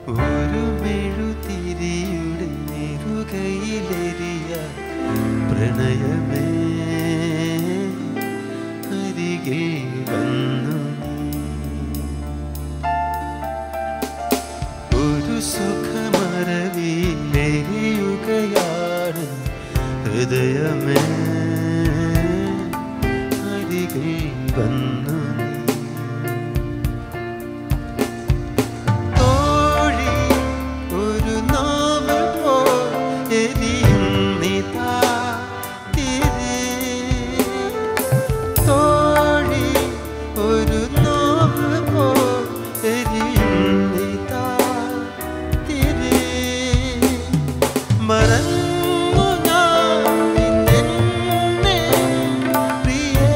ഒരു മെഴുതിരിയുടെ നെറുകയിലെരിയ പ്രണയമേ അരികിൽ വന്നു ഒരു സുഖമറവിയിലെരിയുകയാണ് ഹൃദയമേ അരികിൽ വന്നു നീ. തോഴി ഒരു നോവ് പോൽ എരിയുന്നിതാ തിരി. തോഴി ഒരു നോവ് പോൽ എരിയുന്നിതാ തിരി. മറന്നു ഞാൻ നിന്നെന്നെ പ്രിയേ.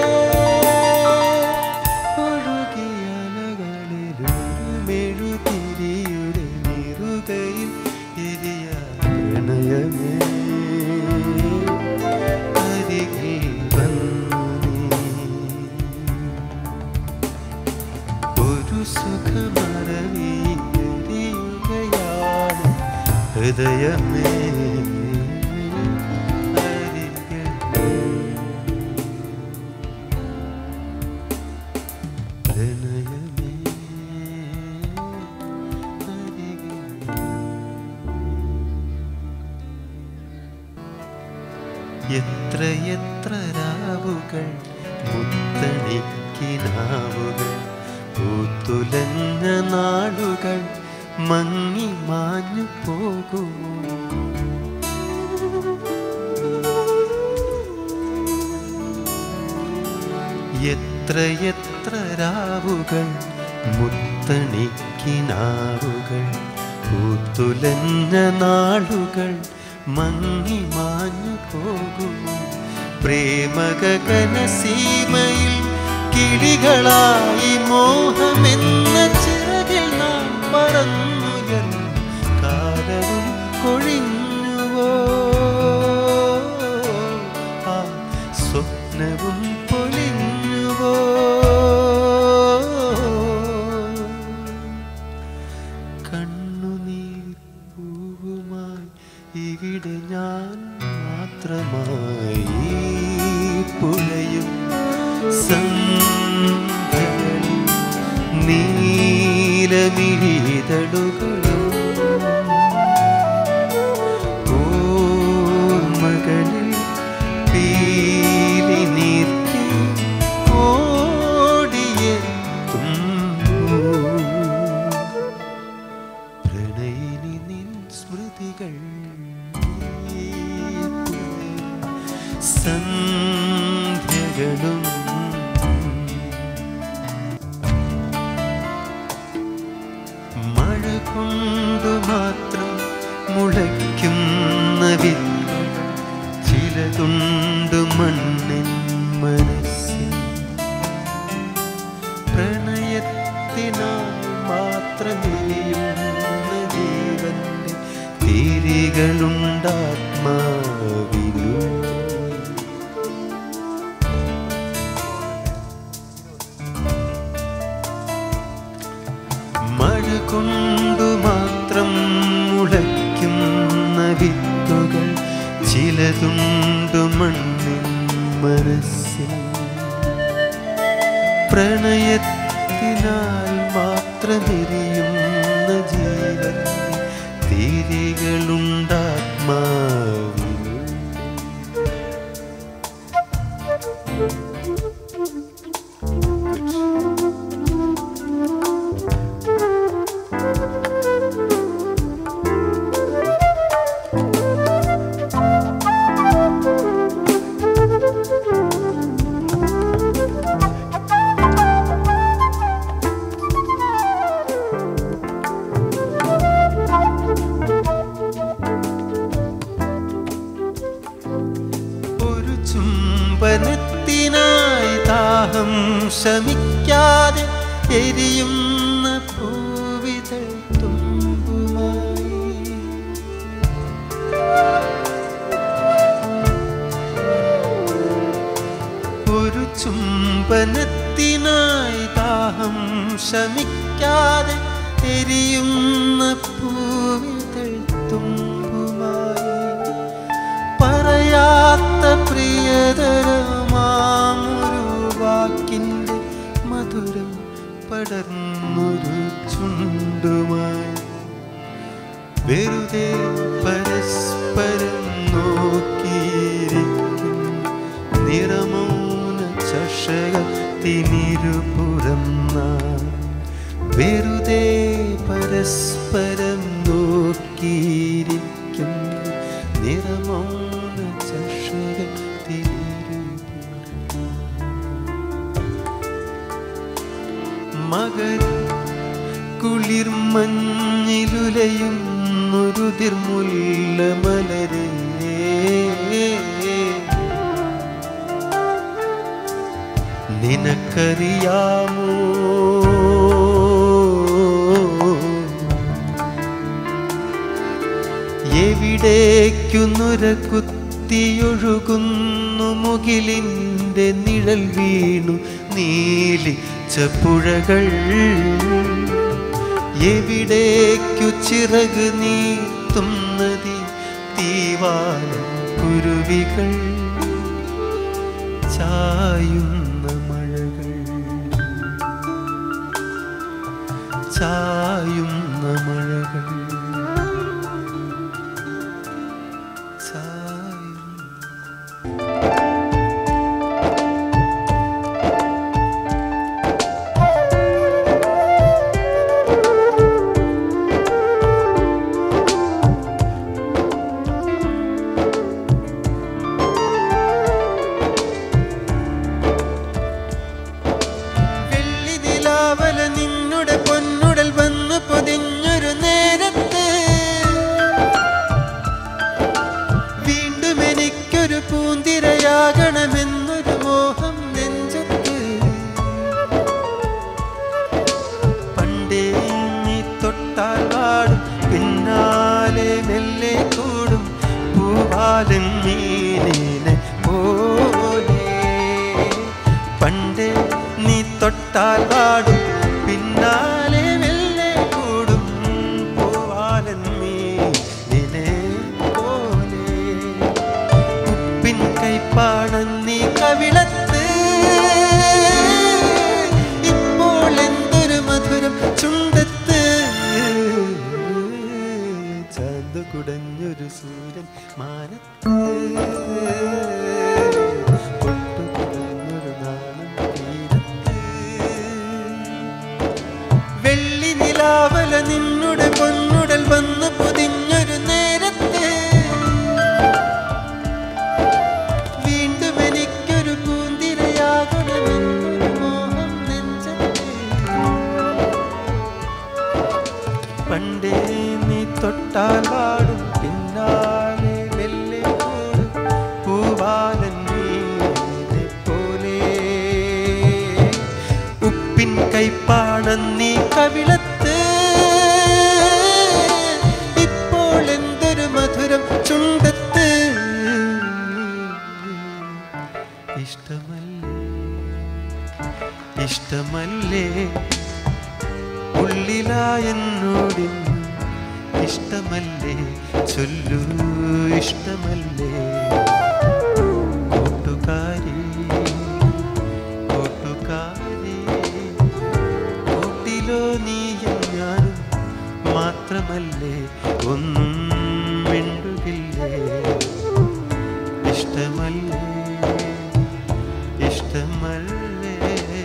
ഒഴുകിയ അലകളിലൊരു മെഴുതിരിയുടെ നെറുകയിൽ എരിയ പ്രണയമേ അരികിൽ വന്നു നീ. ഒരു സുഖമറവിയെരിയുകയാണ് ഹൃദയമേ അരികിൽ പ്രണയമേ അരികിൽ എത്രയെത്ര രാവുകൾ മുത്തണിക്കിനാവുകൾ പൂത്തുലഞ്ഞ നാളുകൾ മങ്ങി മാഞ്ഞു പോകുമോ എത്രയെത്ര രാവുകൾ മുത്തണിക്കിനാവുകൾ പൂത്തുലഞ്ഞ നാളുകൾ മങ്ങി മാഞ്ഞു പോകുമോ പ്രേമഗഗന സീമയിൽ കിളികളായി മോഹമെന്ന ചിറകിൽ നാം പറന്നുയർന്നു കാലവും കൊഴിഞ്ഞുവോ ആ സ്വപ്നവും പൊലിഞ്ഞുവോ കണ്ണുനീർ പൂവുമായി ഇവിടെ ഞാൻ മാത്രമായി പുഴയും സന്ധ്യകളിൽ നീലമിഴിതളുകളും ഓർമ്മകളിൽ പീലി നീർത്തി ഓടിയെത്തുന്നു പ്രണയിനി നിൻ സ്മൃതികൾ സന്ധ്യകളും മഴ കൊണ്ടു മാത്രം മുളയ്ക്കുന്ന വിത്തുകൾ ചിലതുണ്ട് മണ്ണിൻ മനസ്സിൽ പ്രണയത്തിനാൽ മാത്രമെരിയുന്ന ജീവന്റെ തിരികളുണ്ടാത്മാവിലും മഴ കൊണ്ടു മാത്രം മുളയ്ക്കുന്ന വിത്തുകൾ ചിലതുണ്ടു മണ്ണിൻ മനസ്സിൽ പ്രണയത്തിനാൽ മാത്രമെരിയുന്ന ജീവൻ തിരികളുണ്ടാത്മാവിൽ ഒരു ചുംബനത്തിനായി ദാഹം ശമിക്കാതെ എരിയുന്ന പൂവിതൾ തുമ്പുമായി ഒരു ചുംബനത്തിനായി ദാഹം ശമിക്കാതെ എരിയുന്ന വിടർന്നൊരു ചുണ്ടുമായി വെറുതെ പരസ്പരം നോക്കിയിരിക്കും നിറമൗന ചഷകത്തിനിരുപുറം നാം വെറുതെ പരസ്പരം നോക്കിയിരിക്കും നിറമൗന ചഷകത്തിനിരുപുറം മകൻ കുളിർമഞ്ഞിലുലയുന്നൊരുതിർമുല്ല മലരേ നിനക്കറിയാമോ എവിടേക്കുന്നുര കുത്തിയൊഴുകുന്നു മുകിലിൻ്റെ നിഴൽ വീണു നീലിച്ച പുഴകൾ എവിടേക്കു ചിറക് നീത്തും നദി തീവാന കുരുവികൾ ചായുന്ന മഴകൾ ചായുന്ന മഴകൾ ചായുന്ന വെള്ളി നിലാവല നിന്നുടെ പൊന്നുടൽ വന്നു പൊതിഞ്ഞൊരു നേരത്ത് വീണ്ടും എനിക്കൊരു പൂന്തിരയാകണമെന്നൊരു മോഹം നെഞ്ചത്ത് പണ്ടേ നീ തൊട്ടാൽ പാടും പിന്നാലെ മെല്ലെ കൂടും പൂവാലൻ മീനിനെ പോലെ പണ്ടേ നീ തൊട്ടാൽ പാടും പിന്നാലെ മെല്ലെ കൂടും പൂവാലൻ മീനിനെ പോലെ ഉപ്പിൻ കൈപ്പാടം നീ കവിളത്ത് ഇപ്പോൾ എന്തൊരു മധുരം ചുണ്ടത്ത് ചാന്ത് കുടഞ്ഞൊരു സൂര്യൻ മാനത്ത് പൊട്ടുകുടഞ്ഞൊരു നാളം തീരത്ത് വെള്ളി നിലാവല നിന്നുടെ പൊന്നുടൽ വന്ന് പൊതിഞ്ഞൊരു നേരത്തെ വീണ്ടും എനിക്കൊരു പൂന്തിരയാകണമെന്നൊരു മോഹം നെഞ്ചത്തെ പണ്ടേ നീ തൊട്ടാൽ പാടും പിന്നാലെ മെല്ലെ ഓടും പൂവാലൻ നീനെ പോലെ ഉപ്പിൻ കൈപ്പാടം നീ കവിളത്ത് ഇപ്പോൾ എന്തൊരു മധുരം ചുണ്ടത്ത് ഇഷ്ടമല്ലേ ഇഷ്ടമല്ലേ ഉള്ളിലായെന്നോടിന്നു ഇഷ്ടമല്ലേ ചൊല്ലൂ ഇഷ്ടമല്ലേ കൂട്ടുകാരി കൂട്ടുകാരി കൂട്ടിലോ നീയും ഞാനും മാത്രമല്ലേ ഒന്നും മിണ്ടുകില്ലേ ഇഷ്ടമല്ലേ ഇഷ്ടമല്ലേ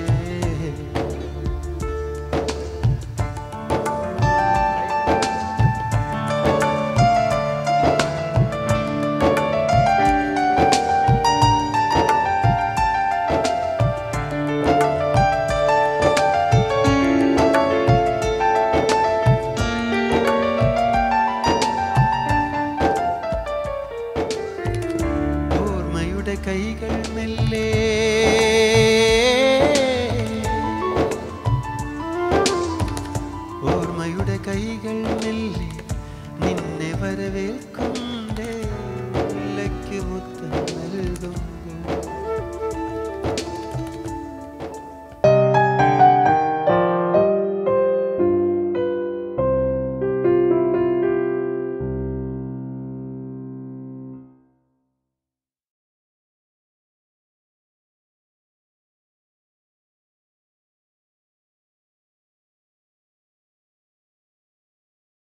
ഓർമ്മയുടെ കൈകൾ മെല്ലെ ഓർമ്മയുടെ കൈകൾ മെല്ലെ നിന്നെ വരവേൽക്കുന്നേ മുല്ലയ്ക്ക് മുത്തം നൽകും